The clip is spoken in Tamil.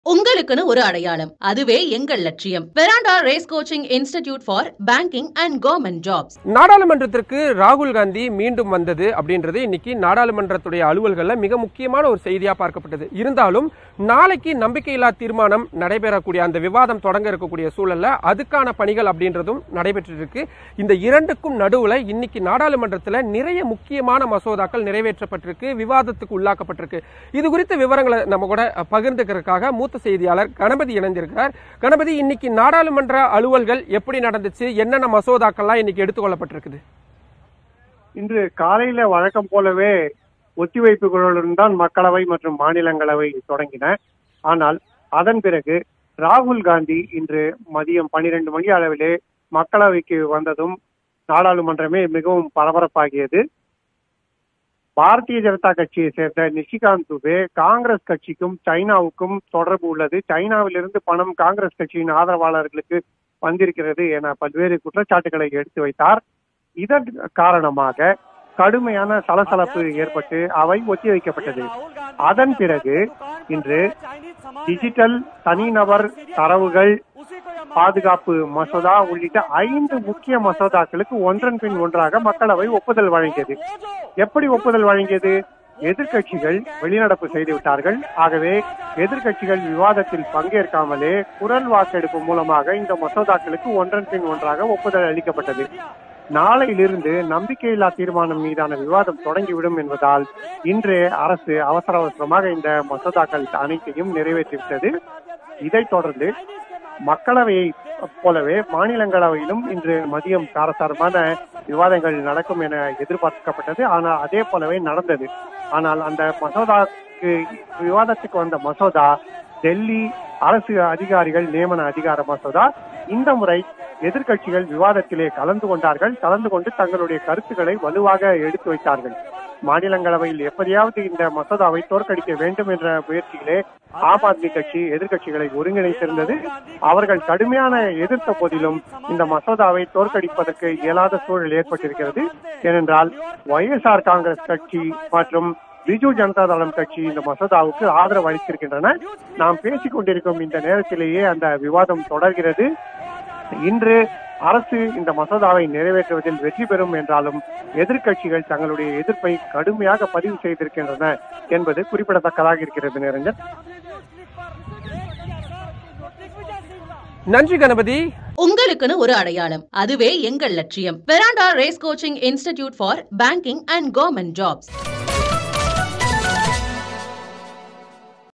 உங்களுக்குன்னு ஒரு அடையாளம் அதுவே எங்கள் லட்சியம் Veranda Race coaching institute for banking and government jobs நாடாளுமன்றத்திற்கு ராகுல் காந்தி மீண்டும் வந்தது அப்படின்றது இன்னைக்கு நாடாளுமன்றத்துடைய அலுவல்கள்ல மிக முக்கியமான ஒரு செய்தியா பார்க்கப்பட்டது இருந்தாலும் நாளைக்கு நம்பிக்கையில்லா தீர்மானம் நடைபெறக்கூடிய அந்த விவாதம் தொடங்க இருக்கக்கூடிய சூழல்ல அதுக்கான பணிகள் அப்படின்றதும் நடைபெற்று இருக்கு இந்த இரண்டுக்கும் நடுவுல இன்னைக்கு நாடாளுமன்றத்துல நிறைய முக்கியமான மசோதாக்கள் நிறைவேற்றப்பட்டிருக்கு விவாதத்துக்கு உள்ளாக்கப்பட்டிருக்கு இது குறித்த விவரங்களை நம்ம கூட பகிர்ந்துக்கிறதுக்காக மூத்த செய்தியாளர் கணபதி இணைந்திருக்கிறார் கணபதி இன்னைக்கு நாடாளுமன்ற அலுவல்கள் எப்படி நடந்துச்சு என்னென்ன மசோதாக்கள்லாம் இன்னைக்கு எடுத்துக்கொள்ளப்பட்டிருக்குது இன்று காலையில வழக்கம் போலவே ஒத்திவைப்புகளுடன் தான் மக்களவை மற்றும் மாநிலங்களவை தொடங்கின ஆனால் அதன் பிறகு ராகுல் காந்தி இன்று மதியம் பன்னிரண்டு மணி அளவிலே மக்களவைக்கு வந்ததும் நாடாளுமன்றமே மிகவும் பரபரப்பாகியது பாரதிய ஜனதா கட்சியை சேர்ந்த நிஷிகாந்த் துபே காங்கிரஸ் கட்சிக்கும் சைனாவுக்கும் தொடர்பு உள்ளது சைனாவிலிருந்து பணம் காங்கிரஸ் கட்சியின் ஆதரவாளர்களுக்கு வந்திருக்கிறது என பல்வேறு குற்றச்சாட்டுகளை எடுத்து வைத்தார் இதன் காரணமாக கடுமையான சலசலப்பு ஏற்பட்டு அவை ஒத்திவைக்கப்பட்டது அதன் பிறகு இன்று டிஜிட்டல் தனிநபர் தரவுகள் பாதுகாப்பு மசோதா உள்ளிட்ட ஐந்து முக்கிய மசோதாக்களுக்கு ஒன்றன் பின் ஒன்றாக மக்களவை ஒப்புதல் வழங்கியது எப்படி ஒப்புதல் வழங்கியது எதிர்கட்சிகள் வெளிநடப்பு செய்து விட்டார்கள் ஆகவே எதிர்கட்சிகள் விவாதத்தில் பங்கேற்காமலே குரல் வாக்கெடுப்பு மூலமாக இந்த மசோதாக்களுக்கு ஒன்றன் பின் ஒன்றாக ஒப்புதல் அளிக்கப்பட்டது நாளையிலிருந்து நம்பிக்கையில்லா தீர்மானம் மீதான விவாதம் தொடங்கிவிடும் என்பதால் இன்று அரசு அவசர அவசரமாக இந்த மசோதாக்கள் அனைத்தையும் நிறைவேற்றிவிட்டது இதைத் தொடர்ந்து மக்களவையை போலவே மாநிலங்களவையிலும் இன்று மதியம் காரசாரமான விவாதங்கள் நடக்கும் என எதிர்பார்க்கப்பட்டது ஆனால் அதே போலவே நடந்தது ஆனால் அந்த மசோதாக்கு விவாதத்துக்கு வந்த மசோதா டெல்லி அரசு அதிகாரிகள் நியமன அதிகார மசோதா இந்த முறை எதிர்கட்சிகள் விவாதத்திலே கலந்து கொண்டார்கள் கலந்து கொண்டு தங்களுடைய கருத்துக்களை வலுவாக எடுத்து வைத்தார்கள் மாநிலங்களவையில் எப்படியாவது இந்த மசோதாவை தோற்கடிக்க வேண்டும் என்ற முயற்சியிலே ஆம் ஆத்மி கட்சி எதிர்கட்சிகளை ஒருங்கிணைத்திருந்தது அவர்கள் கடுமையான எதிர்த்த போதிலும் இந்த மசோதாவை தோற்கடிப்பதற்கு இயலாத சூழல் ஏற்பட்டிருக்கிறது ஏனென்றால் ஒய்எஸ்ஆர் காங்கிரஸ் கட்சி மற்றும் பிஜு ஜனதா தளம் கட்சி இந்த மசோதாவுக்கு ஆதரவு அளித்திருக்கின்றன நாம் பேசிக் கொண்டிருக்கும் இந்த நேரத்திலேயே அந்த விவாதம் தொடர்கிறது இன்று அரசு இந்த மசோதாவை நிறைவேற்றுவதில் வெற்றி பெறும் என்றாலும் எதிர்க்கட்சிகள் தங்களுடைய எதிர்ப்பை கடுமையாக பதிவு செய்திருக்கின்றன என்பது குறிப்பிடத்தக்கதாக இருக்கிறது நிரஞ்சன் நன்றி கணபதி உங்களுக்குன்னு ஒரு அடையாளம் அதுவே எங்கள் லட்சியம் Veranda Race coaching institute for banking and government jobs